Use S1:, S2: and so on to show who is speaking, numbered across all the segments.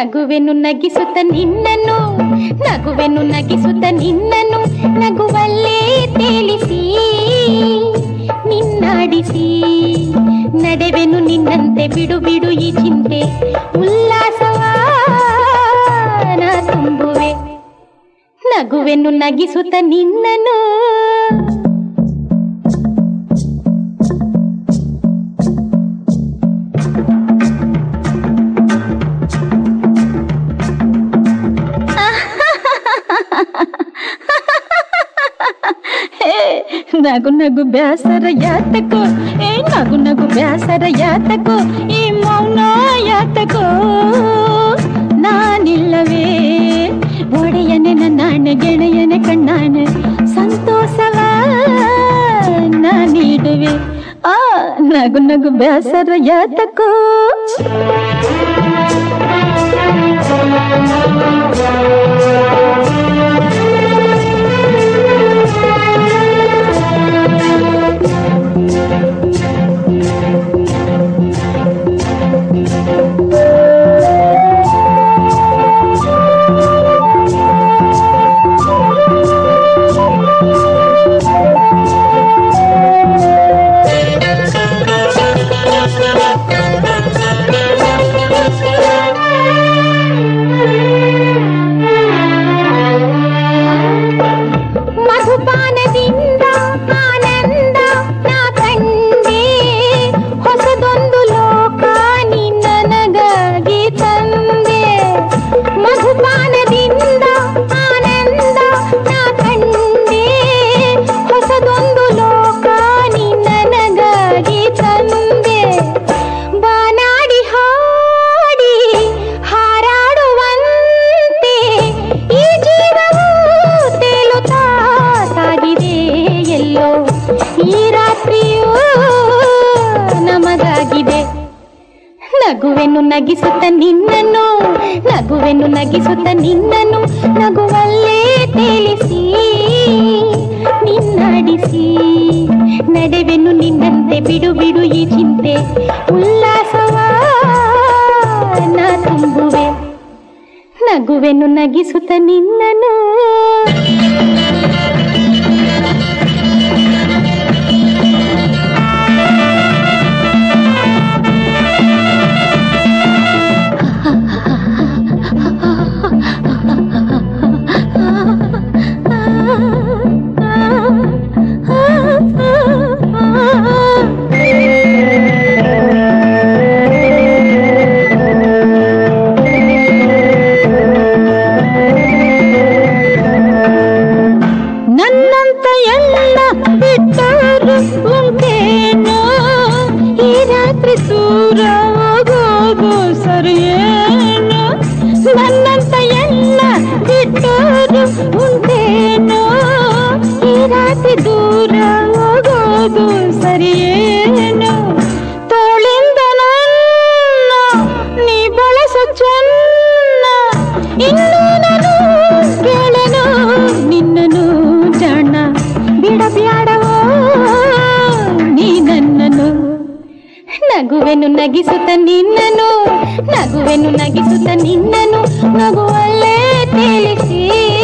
S1: ನಗುವೆನು ನಗಿಸುತ್ತ ನಿನ್ನನ್ನು ನಗುವೆನು ನಗಿಸುತ್ತ ನಿನ್ನನ್ನು ನಗುವಲ್ಲೇ ತೇಲಿಸಿ ನಿನ್ನಾಡಿಸಿ ನಡೆವೆನು ನಿನ್ನಂತೆ ಬಿಡು ಬಿಡು ಈ ಚಿಂತೆ ಉಲ್ಲಾಸವ ನಾ ತುಂಬುವೆ ನಗುವೆನು ನಗಿಸುತ್ತ ನಿನ್ನನ್ನು ಹೇ, ನಗು ನಗು ಬ್ಯಾಸರ ಯಾತಕೋ ಏ ನಗು ನಗು ಬ್ಯಾಸರ ಯಾತಕೋ ಈ ಮೌನ ಯಾತಕೋ ನಾನಿಲ್ಲವೇ ಒಡೆಯನೆ ನನ್ನಾಣೆ ಗೆಳೆಯನೆ ಕಣ್ಣಾಣೆ ಸಂತೋಷವ ನಾ ನೀಡುವೆ ಆ ನಗು ನಗು ಬ್ಯಾಸರ ಯಾತಕೋ ಮಧುಪಾನದಿಂದ ಆನಂದ ನಾ ಕಂಡೆ ಹೊಸದೊಂದು ಲೋಕ ನೀ ನನಗಾಗಿ ತಂದೆ ಮಧುಪಾನದಿಂದ ಆನಂದ ನಾ ಕಂಡೆ ಹೊಸದೊಂದು ಲೋಕ ನೀ ನನಗಾಗಿ ತಂದೆ ಬಾನಾಡಿ ಹಾಡಿ ಹಾರಾಡುವಂತೆ ಈ ಜೀವವು ತೇಲುತ್ತಾ ಸಾಗಿದೆ ಎಲ್ಲೋ ಈ ರಾತ್ರಿಯೂ ನಮಗಾಗಿದೆ ನಗುವೆನು ನಗಿಸುತ್ತ ನಿನ್ನನ್ನು ನಗುವೆನು ನಗಿಸುತ್ತ ನಿನ್ನನ್ನು ನಗುವಲ್ಲೇ ತೇಲಿಸಿ ನಿನ್ನಾಡಿಸಿ ನಡೆವೆನು ನಿನ್ನಂತೆ ಬಿಡು ಬಿಡು ಈ ಚಿಂತೆ ಉಲ್ಲಾಸವ ನಾ ತುಂಬುವೆ ನಗುವೆನು ನಗಿಸುತ್ತ ನಿನ್ನನು ನನ್ನಂತ ಎಲ್ಲ ಬಿಟ್ಟರು ಉಂಟೇನೋ ಈ ರಾತ್ರಿ ದೂರ ಹೋಗೋದು ಸರಿಯೇನೋ ನನ್ನಂತ ಎಲ್ಲ ಬಿಟ್ಟರು ಉಂಟೇನೋ ಈ ರಾತ್ರಿ ದೂರ ಹೋಗೋದು ಸರಿಯೇನೋ ತೋಳಿಂದ ನನ್ನ ನೀ ಬಳಸೋ ಚೆನ್ನ ಇನ್ನು ನಾನು ಕೇಳನು ನಿನ್ನನು ಜಾಣ ಬಿಡಬ್ಯಾಡವೋ ನೀ ನನ್ನನು ನಗುವೆನು ನಗಿಸುತ್ತ ನಿನ್ನನು ನಗುವೆನು ನಗಿಸುತ್ತ ನಿನ್ನನು ನಗುವಲ್ಲೇ ತೇಲಿಸಿ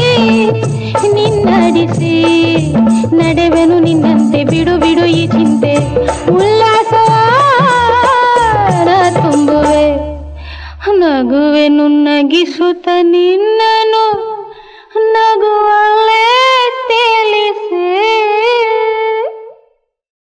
S1: ನಿನ್ನಡಿಸಿ ನಡೆವೆನು ನಿನ್ನಂತೆ ಬಿಡು ಬಿಡು ಈ ಚಿಂತೆ ಉಲ್ಲಾಸವ ನಾ ತುಂಬುವೆ ನಗುವೆನು ನಗಿಸುತ್ತ ನಿನ್ನನು ನಗುವ